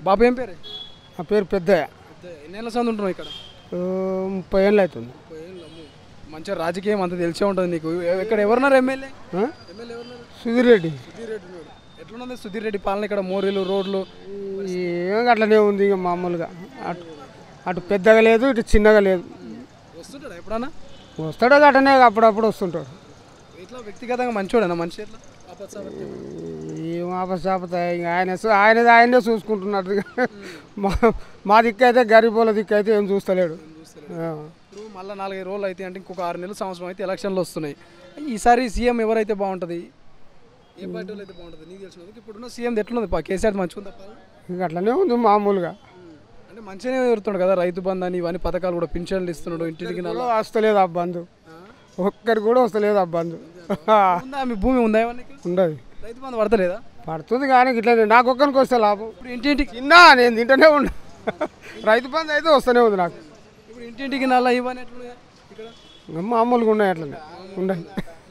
బాబు ఏం పేరు నా పేరు పెద్దయ్య ఎన్నేళ్ళ సంది ఉంటున్నావు ఇక్కడ ఓ, ముప్పై ఏళ్ళు అవుతుంది మంచిగా రాజకీయం అంత తెలిసే ఉంటుంది నీకు ఎ- ఇక్కడ ఎవరున్నారు ఎమ్మెల్యే ఆ? ఎమ్మెల్యే ఎవరున్నారు సుధీర్ రెడ్డి సుధీర్ రెడ్డి ఉన్నాడు ఎట్లున్నది సుధీర్ రెడ్డి పాలన ఇక్కడ మోరీలు రోడ్లు ఏం అట్లనే ఉంది ఇక మామూలుగా అటు అటు పెద్దగా లేదు ఇటు చిన్నగా లేదు వస్తుంటాడు ఎప్పుడన్నా వస్తాడో అటనే అప్పుడప్పుడు వస్తుంటాడు ఇట్లా వ్యక్తిగతంగా మంచోడేనా మనిషి ఎట్లా ఆపత్స- ఏం ఆపసాపత ఇంకా ఆయన చూ- ఆయనది ఆయనే చూసుకుంటున్నాడు ఇక. మా మా దిక్కు అయితే గరీబోల దిక్కు అయితే ఏం చూస్తలేడు ఆ. ఇప్పుడు మళ్ళీ నాలుగైదు రోజులు అయితే అంటే ఇంకొక ఆరు నెలలు సంవత్సరం అయితే ఎలక్షన్లు వస్తున్నాయి ఈసారి సీఎం ఎవరైతే బాగుంటుంది ఏ పార్టీ వాళ్ళు అయితే బాగుంటుంది నీకు తెలిసిన ఇప్పుడున్న సీఎం ఎట్లున్నది పా కేసీఆర్ మంచిగా ఉందా పాలన? ఇంక అట్లనే ఉంది మామూలుగా అంటే మంచిగానే ఎదురుతున్నాడు కదా రైతు బంధు అని ఇవన్నీ పథకాలు కూడా పింఛన్లు ఇస్తున్నాడు ఇంటికి నెల కూడా వస్తలేదు ఆ బంధు ఒక్కరికి కూడా వస్తలేదు ఆ బంధు ఉందా మీ భూమి ఉందా ఇవన్నీ ఉండదు రైతు బంధు పడతలేదా పడుతుంది కానీ ఇట్లా నాకు ఒక్కరికి వస్తే లాభం ఇప్పుడు ఇంటింటికి తిన్నా నేను తింటూనే ఉన్నా రైతు బంధు అయితే వస్తూనే ఉంది నాకు ఇప్పుడు ఇంటింటికి నల్ల ఇవన్నీ ఎట్లున్నాయి ఇక్కడ ఇంకా మామూలుగా ఉన్నాయి అట్లనే ఉన్నాయి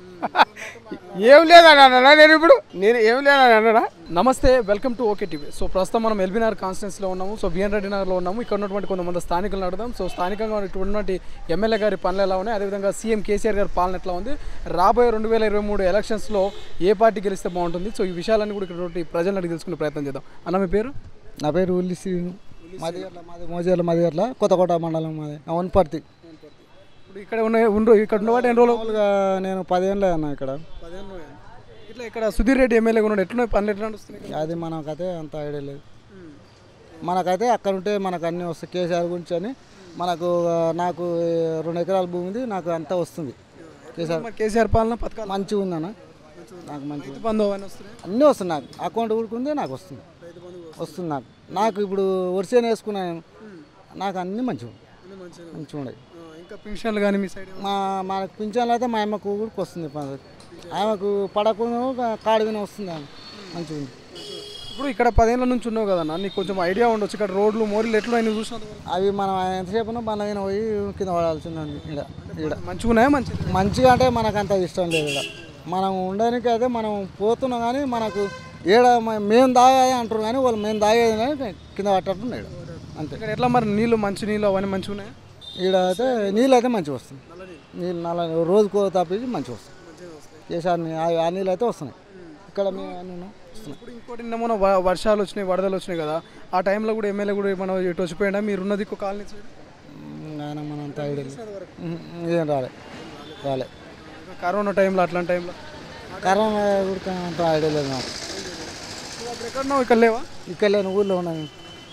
ఏం లేదని అన్నాడా నేను ఇప్పుడు నేను ఏం లేదని అన్నాడా నమస్తే welcome to okay TV so ప్రస్తుతం మనం ఎల్బీనగర్ కాన్స్టిట్యూన్సీలో ఉన్నాము సో బిఎన్ రెడ్డి నగర్లో ఉన్నాము ఇక్కడ ఉన్నటువంటి కొంతమంది స్థానికులను అడుగుదాం సో స్థానికంగా ఉన్నటువంటి ఎమ్మెల్యే గారి పనులు ఎలా ఉన్నాయి అదేవిధంగా సీఎం కేసీఆర్ గారి పాలన ఎట్లా ఉంది రాబోయే రెండు వేల ఇరవై మూడు ఎలక్షన్స్లో ఏ పార్టీ గెలిస్తే బాగుంటుంది సో ఈ విషయాలన్నీ కూడా ఇక్కడ ప్రజలను అడిగి తెలుసుకునే ప్రయత్నం చేద్దాం అన్న మీ పేరు నా పేరు ఉల్లి శ్రీను మదిగట్ల మాది మోజేర్ల మదిగట్ల కొత్తకోట మండలం మాది నా వనపర్తి ఇప్పుడు ఇక్కడ ఉన్న ఉండు ఇక్కడ ఉన్నవాటి ఎన్ని రోజులు మామూలుగా నేను పదేళ్ళే అన్న ఇక్కడ ఇట్లా ఇక్కడ సుధీర్ రెడ్డి ఎమ్మెల్యేగా ఉన్నాడు ఎట్లున్నాయి పనులు ఎట్లా నడుస్తున్నాయి అది మనకైతే అంత ఐడియా లేదు మనకైతే అక్కడ ఉంటే మనకు అన్నీ వస్తాయి కేసీఆర్ గురించి అని మనకు ఆ, నాకు రెండు ఎకరాల భూమి ఉంది నాకు అంతా వస్తుంది కేసీఆర్ మరి కేసీఆర్ పాలన పథకాలు మంచిగా ఉందన్న నాకు మంచిగా రైతు బంధు అవన్నీ వస్తున్నాయి అన్నీ వస్తుంది నాకు అకౌంట్ ఉడుకుంది నాకు వస్తుంది వస్తుంది నాకు నాకు ఇప్పుడు వరిసేన వేసుకున్నాను నాకు అన్నీ మంచిగా మంచిగా ఉన్నాయి ఇంకా పెన్షన్లు కానీ మీ సైడ్ మా మనకు పింఛన్లు అయితే మా అమ్మకు కూడా వస్తుంది ప- ఆమెకు పడకుండా కాడు విన వస్తుంది ఆమె మంచిగా ఉంది ఇప్పుడు ఇక్కడ పదేళ్ళ నుంచి ఉన్నావు కదన్నా నీకు కొంచెం ఐడియా ఉండొచ్చు ఇక్కడ రోడ్లు మోరీలు ఎట్లా అయినా చూసినంత అవి మనం ఎంతసేపు బండ్ల మీద పోయి కింద పడాల్సింది ఇక్కడ ఇక్కడ మంచిగా ఉన్నాయా మంచి మంచిగా అంటే మనకు అంత ఇష్టం లేదు ఇక్కడ మనం ఉండడానికి అయితే మనం పోతున్నాం కానీ మనకు ఏడ మ- మేము తాగేది అంటారు కానీ వాళ్ళు మేము తాగేది కానీ కింద పట్టట్టున్నాయి ఈడ. అంతే ఇక్కడ ఎట్లా మరి నీళ్ళు మంచి నీళ్ళు అవన్నీ మంచిగా ఉన్నాయా ఈడ అయితే నీళ్ళు అయితే మంచిగా వస్తుంది నీళ్ళు నల్ల రోజుకో తప్పించి మంచిగా వస్తుంది కేసీఆర్ నీ- ఆ- ఆ నీళ్ళు అయితే వస్తున్నాయి ఇక్కడ మేము అన్నీ ఉన్నాం, వస్తున్నాయి ఇప్పుడు ఇంకోటి నిన్న మొన్న వ- వర్షాలు వచ్చినాయి వరదలు వచ్చినాయి కదా ఆ టైంలో కూడా ఎమ్మెల్యే కూడా మనం ఇటు వచ్చిపోయినా మీరు ఉన్నది ఇంకో కాలనీ సైడ్ ఉమ్, ఆయన మన అంత ఐడియా లేదు ఉమ్, ఏం రాలే రాలే ఇంకా కరోనా టైంలో అట్లాంటి టైంలో కరోనా కూడా అంత ఐడియా లేదు నాకు నువ్వు అప్పుడు ఎక్కడ ఉన్నావు ఇక్కడ లేవా ఇక్కడ లేని ఊళ్ళో ఉన్నాను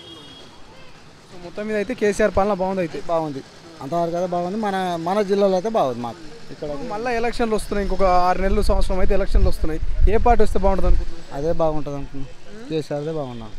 సో మొత్తం మీద అయితే కేసీఆర్ పాలన బాగుంది అయితే బాగుంది అంతవరకు అయితే బాగుంది మన మన జిల్లాలో అయితే బాగుంది మాకు ఇక్కడ మళ్ళీ ఎలక్షన్లు వస్తున్నాయి ఇంకొక ఆరు నెలలు సంవత్సరం అయితే ఎలక్షన్లు వస్తున్నాయి ఏ పార్టీ వస్తే బాగుంటుంది అనుకుంటున్నాను అదే బాగుంటుంది అనుకున్నాను కేసీఆర్దే బాగున్నాను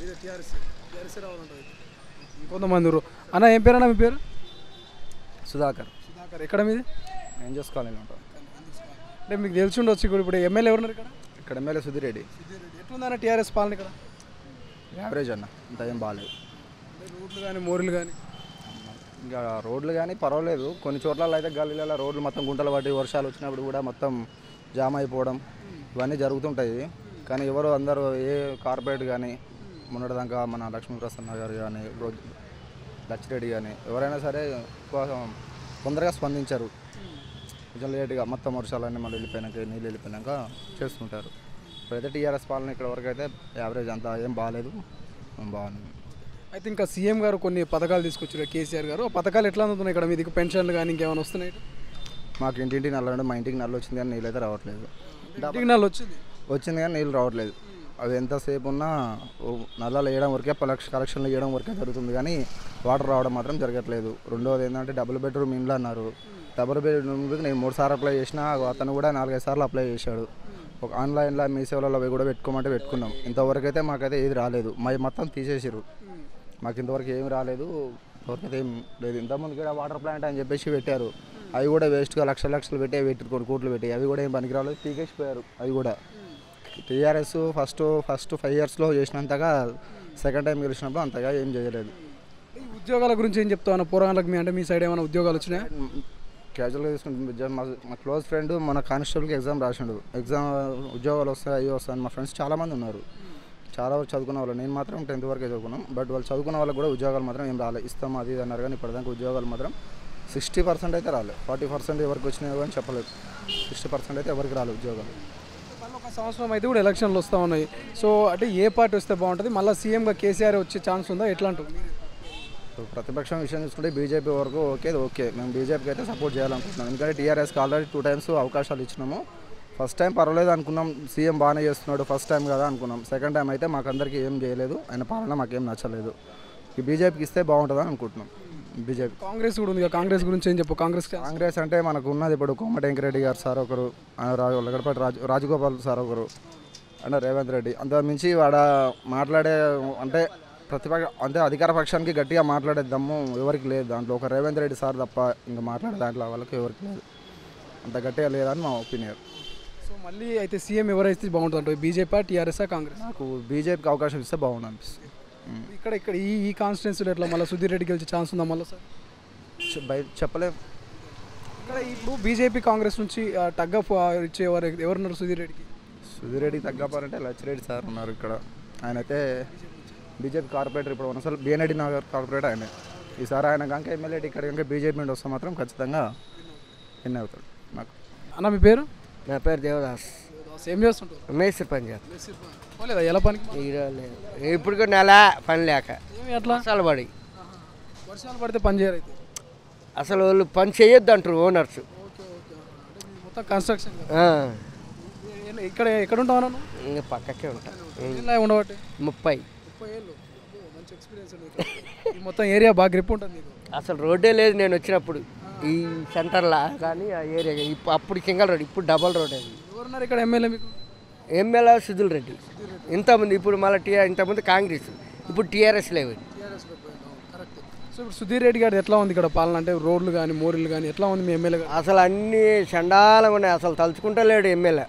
కొంతమంది ఊరు. అన్న ఏం పేరు అన్న మీ పేరు సుధాకర్ సుధాకర్ ఎక్కడ మీది నేను చూసుకోవాలి ఉంటాను అంటే మీకు తెలిసి ఉండొచ్చు ఇప్పుడు ఇప్పుడు ఎమ్మెల్యే ఎవరున్నారు ఇక్కడ ఇక్కడ ఎమ్మెల్యే సుధీర్ రెడ్డి ఎట్లుందన్న టీఆర్ఎస్ పాలన ఇక్కడ యావరేజ్ అన్న అంత ఏం బాగాలేదు అంటే రోడ్లు కానీ మోరీలు కానీ ఇంకా రోడ్లు కానీ పర్వాలేదు కొన్ని చోట్ల అయితే గల్లీలలో రోడ్లు మొత్తం గుంటలు పట్టి వర్షాలు వచ్చినప్పుడు కూడా మొత్తం జామ్ అయిపోవడం ఇవన్నీ జరుగుతుంటాయి కానీ ఎవరు అందరూ ఏ కార్పొరేట్ కానీ మొన్నటిదాకా మన లక్ష్మీప్రసన్న గారు కానీ రోజు లచ్చిరెడ్డి కానీ ఎవరైనా సరే ఎక్కువ తొందరగా స్పందించారు కొంచెం లేట్గా మొత్తం వర్షాలన్నీ మళ్ళీ వెళ్ళిపోయినాక నీళ్ళు వెళ్ళిపోయినాక చేస్తుంటారు ఇప్పుడైతే టీఆర్ఎస్ పాలన ఇక్కడ వరకు అయితే యావరేజ్ అంతా ఏం బాగాలేదు బాగుంది అయితే ఇంకా సీఎం గారు కొన్ని పథకాలు తీసుకొచ్చారు కేసీఆర్ గారు ఆ పథకాలు ఎట్లా అందుతున్నాయి ఇక్కడ మీది పెన్షన్లు కానీ ఇంకేమైనా వస్తున్నాయి మాకు ఇంటింటికి నల్ల ఉండే మా ఇంటికి నల్ల వచ్చింది కానీ నీళ్ళు అయితే రావట్లేదు ఇంటికి నెల వచ్చింది వచ్చింది కానీ నీళ్ళు రావట్లేదు అవి ఎంతసేపు ఉన్నా ఓ నల్లలు వేయడం వరకే పలక్ష కలెక్షన్లు వేయడం వరకే జరుగుతుంది కానీ వాటర్ రావడం మాత్రం జరగట్లేదు రెండోది ఏంటంటే డబుల్ బెడ్రూమ్ ఇండ్లు అన్నారు డబుల్ బెడ్రూమ్కి నేను మూడు సార్లు అప్లై చేసిన అతను కూడా నాలుగైదు సార్లు అప్లై చేశాడు ఒక ఆన్లైన్లో మీ సేవలలో అవి కూడా పెట్టుకోమంటే పెట్టుకున్నాం ఇంతవరకు అయితే మాకైతే ఏది రాలేదు మా మొత్తం తీసేసారు మాకు ఇంతవరకు ఏమి రాలేదు ఇంతవరకు ఏం లేదు ఇంతకుముందు కూడా వాటర్ ప్లాంట్ అని చెప్పేసి పెట్టారు అవి కూడా వేస్ట్గా లక్షల లక్షలు పెట్టి అవి పెట్టి కొన్ని కోట్లు పెట్టి అవి కూడా ఏం పనికి రాలేదు పీకేసిపోయారు అవి కూడా టీఆర్ఎస్ ఫస్ట్ ఫస్ట్ ఫైవ్ ఇయర్స్లో చేసినంతగా సెకండ్ టైం గెలిచినప్పుడు అంతగా ఏం చేయలేదు ఈ ఉద్యోగాల గురించి ఏం చెప్తావు అన్న పోరాళ్ళకి మీ అంటే మీ సైడ్ ఏమైనా ఉద్యోగాలు వచ్చినాయా క్యాజువల్గా తీసుకుంటే మా మా క్లోజ్ ఫ్రెండ్ మన కానిస్టేబుల్కి ఎగ్జామ్ రాసిండు ఎగ్జామ్ ఉద్యోగాలు వస్తాయి అవి వస్తాయి మా ఫ్రెండ్స్ చాలామంది ఉన్నారు చాలా వరకు చదువుకున్న వాళ్ళు నేను మాత్రం టెన్త్ వరకే చదువుకున్నాం బట్ వాళ్ళు చదువుకున్న వాళ్ళకి కూడా ఉద్యోగాలు మాత్రం ఏం రాలేదు ఇస్తాం అది ఇది అన్నారు కానీ ఇప్పటిదాకా ఉద్యోగాలు మాత్రం సిక్స్టీ పర్సెంట్ అయితే రాలేదు ఫార్టీ పర్సెంట్ ఎవరికి వచ్చినాయో అని చెప్పలేదు సిక్స్టీ పర్సెంట్ అయితే ఎవరికి రాలేదు ఉద్యోగాలు మళ్ళీ ఒక సంవత్సరం అయితే కూడా ఎలక్షన్లు వస్తూ ఉన్నాయి సో అంటే ఏ పార్టీ వస్తే బాగుంటుంది మళ్ళీ సీఎంగా కేసీఆర్ వచ్చే ఛాన్స్ ఉందా ఎట్లా అంటుంది ఇప్పుడు ప్రతిపక్షం విషయం చూసుకుంటే బీజేపీ వరకు ఓకే ఇది ఓకే మేము బీజేపీకి అయితే సపోర్ట్ చేయాలనుకుంటున్నాం ఎందుకంటే టీఆర్ఎస్కి ఆల్రెడీ టూ టైమ్స్ అవకాశాలు ఇచ్చినాము ఫస్ట్ టైం పర్వాలేదు అనుకున్నాం సీఎం బాగానే చేస్తున్నాడు ఫస్ట్ టైం కదా అనుకున్నాం సెకండ్ టైం అయితే మాకు అందరికీ ఏం చేయలేదు ఆయన పాలన మాకేం నచ్చలేదు ఈ బీజేపీకి ఇస్తే బాగుంటుందని అనుకుంటున్నాం బీజేపీ కాంగ్రెస్ కూడా ఉంది కదా, కాంగ్రెస్ గురించి ఏం చెప్పు కాంగ్రెస్ కాంగ్రెస్ అంటే మనకు ఉన్నది ఇప్పుడు కోమటి వెంకరెడ్డి గారు సార్ ఒకరు ఆయన రాజు లగడపాటి రాజు రాజగోపాల్ సార్ ఒకరు అండ్ రేవంత్ రెడ్డి అంత మించి వాడ మాట్లాడే అంటే ప్రతిపక్ష అంటే అధికార పక్షానికి గట్టిగా మాట్లాడే దమ్ము ఎవరికి లేదు దాంట్లో ఒక రేవంత్ రెడ్డి సార్ తప్ప ఇంకా మాట్లాడే దాంట్లో వాళ్ళకి ఎవరికి లేదు అంత గట్టిగా లేదని మా ఒపీనియన్ సో మళ్ళీ అయితే సీఎం ఎవరైతే బాగుంటుంది అంటే బీజేపీ టీఆర్ఎస్ కాంగ్రెస్ నాకు బీజేపీకి అవకాశం ఇస్తే బాగుండు అనిపిస్తుంది ఉమ్. ఇక్కడ ఇక్కడ ఈ ఈ కాన్స్టిట్యున్సీలో ఎట్లా మళ్ళీ సుధీర్ రెడ్డి గెలిచే ఛాన్స్ ఉందా మళ్ళీ సార్ చె- బయట చెప్పలేం ఇక్కడ ఇప్పుడు బీజేపీ కాంగ్రెస్ నుంచి టగ్ ఆఫ్ ఇచ్చేవారు ఎవరున్నారు సుధీర్ రెడ్డికి సుధీర్ రెడ్డి తగ్గపారంటే లచ్చిరెడ్డి సార్ ఉన్నారు ఇక్కడ ఆయన అయితే బీజేపీ కార్పొరేటర్ ఇప్పుడు అసలు బిఎన్రెడ్డి నగర్ కార్పొరేటర్ ఆయనే ఈసారి ఆయన కనుక ఎమ్మెల్యే ఇక్కడ కనుక బీజేపీ నుండి వస్తే మాత్రం ఖచ్చితంగా విన్ అవుతాడు నాకు అన్న మీ పేరు నా పేరు దేవదాస్ ఏం చేస్తుంటారు మేస్త్రి పని చేస్తాను పోలేదా ఎలా పనికి ఇప్పుడు కూడా నెల పని లేక ఏమి అట్లా వర్షాలు పడి వర్షాలు పడితే పని చేయరు అయితే అసలు వాళ్ళు పని చేయొద్దు అంటారు ఓనర్స్ ఓకే ఓకే అంటే మీది మొత్తం కన్స్ట్రక్షన్ ఏ- ఇక్కడ ఎక్కడ ఉంటావు అన్న నువ్వు? ఇంకా పక్కకే ఉంటా ఎన్నేళ్ళ ఉండబట్టి ముప్పై ముప్పై ఏళ్ళు అబ్బో, మంచి ఎక్స్పీరియన్స్ ఉంది ఇక్కడ. ఈ మొత్తం ఏరియా బాగా గ్రిప్ ఉంటుంది నీకు అసలు రోడ్డే లేదు నేను వచ్చినప్పుడు ఈ సెంటర్లా కానీ ఆ ఏరియా ఇప్పుడు అప్పుడు సింగల్ రోడ్ ఇప్పుడు డబల్ రోడ్ అది ఎవరున్నారు ఇక్కడ ఎమ్మెల్యే మీకు ఎమ్మెల్యే సుధుల్ రెడ్డి ఇంతకుముందు ఇప్పుడు మళ్ళీ టీఆర్ ఇంతకుముందు కాంగ్రెస్ ఇప్పుడు టీఆర్ఎస్ లేవు కరెక్ట్ సో ఇప్పుడు సుధీర్ రెడ్డి గారు ఎట్లా ఉంది ఇక్కడ పాలన అంటే రోడ్లు కానీ మోరీలు కానీ ఎట్లా ఉంది మీ ఎమ్మెల్యే గారు అసలు అన్ని చండాలంగా ఉన్నాయి అసలు తలుచుకుంటలేడు ఎమ్మెల్యే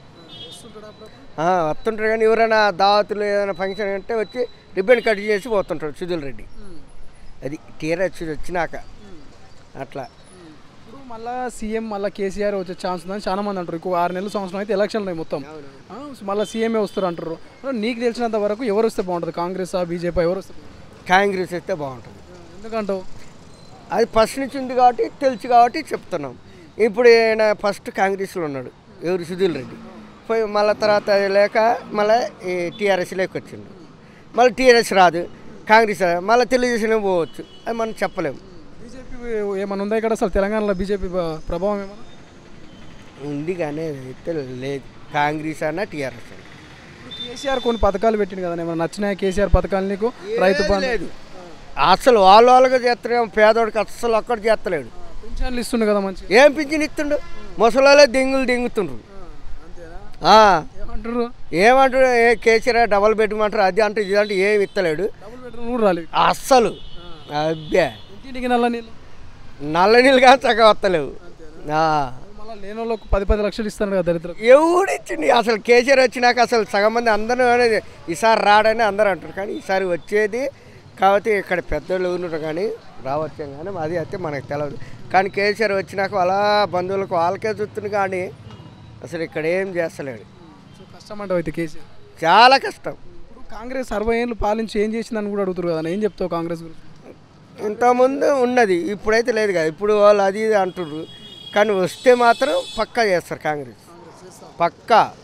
ఆ, వస్తుంటాడు కానీ ఎవరైనా దావతులు ఏదైనా ఫంక్షన్ అంటే వచ్చి రిబ్బన్ కట్ చేసి పోతుంటాడు సుధుల్ రెడ్డి అది టీఆర్ఎస్ వచ్చినాక అట్లా ఇప్పుడు మళ్ళీ సీఎం మళ్ళీ కేసీఆర్ వచ్చే ఛాన్స్ ఉందని చాలా మంది అంటారు ఇంకో ఆరు నెలల సంవత్సరం అయితే ఎలక్షన్లు ఉన్నాయి మొత్తం ఆ, సో మళ్ళీ సీఎంఏ వస్తారు అంటారు మరి నీకు తెలిసినంత వరకు ఎవరు వస్తే బాగుంటుంది కాంగ్రెస్ బీజేపీ ఎవరు వస్తే బాగుంటుంది? కాంగ్రెస్ వస్తే బాగుంటుంది ఎందుకంటావు అది ఫస్ట్ నుంచి ఉంది కాబట్టి తెలుసు కాబట్టి చెప్తున్నాం ఇప్పుడు ఈయన ఫస్ట్ కాంగ్రెస్లో ఉన్నాడు ఎవరు సుధీల్ రెడ్డి పోయి మళ్ళీ తర్వాత అది లేక మళ్ళీ ఈ టీఆర్ఎస్లోకి వచ్చిండు మళ్ళీ టీఆర్ఎస్ రాదు కాంగ్రెస్ రాదు. మళ్ళీ తెలుగుదేశం పోవచ్చు అది మనం చెప్పలేము బీజేపీ ఏమైనా ఉందా ఇక్కడ అసలు తెలంగాణలో బీజేపీ ప్రభావం ఏమైనా ఉంది కానీ అయితే లేదు కాంగ్రెస్ అన్న టీఆర్ఎస్ అన్న ఇప్పుడు కేసీఆర్ కొన్ని పథకాలు పెట్టింది కదా ఏమైనా నచ్చినాయి కేసీఆర్ పథకాలు నీకు రైతు బంధు లేదు అసలు వాళ్ళ వాళ్ళగా చేస్తారేమో పేదోడికి అస్సలు ఒక్కడ చేస్తలేడు పెన్షన్లు ఇస్తుండే కదా మంచిగా ఏం పింఛన్ ఇస్తుండు ముసలాలే దింగులు దింగుతుండ్రు అంతేనా ఆ. ఏమంటారు ఏమంటాడు ఏ కేసీఆర్ డబల్ బెడ్రూమ్ అంటారు అది అంటే ఇది అంటే ఏమి ఇస్తలేడు డబుల్ బెడ్రూమ్ కూడా రాలేదు అస్సలు అబ్బే ఇంటింటికి నల్ల నీళ్ళు నల్ల నీళ్ళు కానీ చక్కగా వస్తలేవు ఆ. మళ్ళీ లేని వాళ్ళకు పది పది లక్షలు ఇస్తాను కదా దరిద్రం ఎవడు ఇచ్చింది అసలు కేసీఆర్ వచ్చినాక అసలు సగం మంది అందరూ అనేది ఈసారి రాడని అందరూ అంటారు కానీ ఈసారి వచ్చేది కాబట్టి ఇక్కడ పెద్దోళ్ళు ఉన్నారు కానీ రావచ్చు కానీ అది అయితే మనకు తెలియదు కానీ కేసీఆర్ వచ్చినాక వాళ్ళ బంధువులకు వాళ్ళకే చూస్తుంది కానీ అసలు ఇక్కడ ఏం చేస్తలేడు సో కష్టం అంటావు అయితే కేసీఆర్ చాలా కష్టం ఇప్పుడు కాంగ్రెస్ అరవై ఏళ్ళు పాలించి ఏం చేసిందని కూడా అడుగుతారు కదా ఏం చెప్తావు కాంగ్రెస్ గురించి ఇంతకుముందు ఉన్నది ఇప్పుడైతే లేదు కదా ఇప్పుడు వాళ్ళు అది ఇది అంటుర్రు కానీ వస్తే మాత్రం పక్కా చేస్తారు కాంగ్రెస్ పక్కా